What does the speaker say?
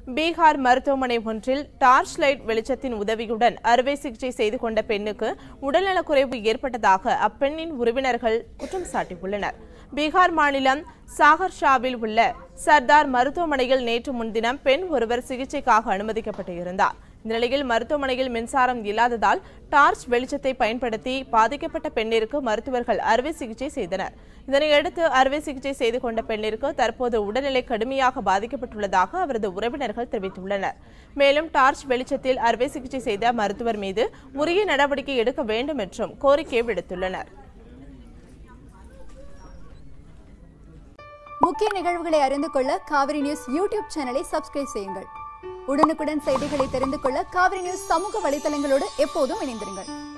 பீகார் மருத்துவமனை ஒன்றில் torch light வெளிச்சத்தின் உதவியுடன் அறுவை சிகிச்சை செய்து கொண்ட பெண்ணுக்கு உடல்நலக்குறைவு ஏற்பட்டதாக அப்பெண்ணின் உறவினர்கள் குற்றம் சாட்டியுள்ளனர் பீகார் மாநிலம் சாகர்ஷாவில் உள்ள சர்தார் மருத்துவமனையில் நேற்று முன்தினம் பெண் ஒருவர் சிகிச்சைக்காக அனுமதிக்கப்பட்டு இருந்தார் இந்த நிலையில் மருத்துவமனையில் மின்சாரம் இல்லாததால் டார்ச் வெளிச்சத்தை பயன்படுத்தி பாதிக்கப்பட்ட பெண்ணிற்கு மருத்துவர்கள் அறுவை சிகிச்சை செய்தனர் இதனையடுத்து அறுவை சிகிச்சை செய்து கொண்ட பெண்ணிற்கு தற்போது உடல்நிலை கடுமையாக பாதிக்கப்பட்டுள்ளதாக அவரது உறவினர்கள் தெரிவித்துள்ளனர் மேலும் டார்ச் வெளிச்சத்தில் அறுவை சிகிச்சை செய்த மருத்துவர் மீது உரிய நடவடிக்கை எடுக்க வேண்டும் என்றும் கோரிக்கை விடுத்துள்ளனர் முக்கிய நிகழ்வுகளை அறிந்து கொள்ள காவிரி நியூஸ் யூடியூப் சேனலை சப்ஸ்கிரைப் செய்யுங்கள் உடனுக்குடன் செய்திகளை தெரிந்து கொள்ள காவிரி நியூஸ் சமூக வலைதளங்களோடு எப்போதும் இணைந்திருங்கள்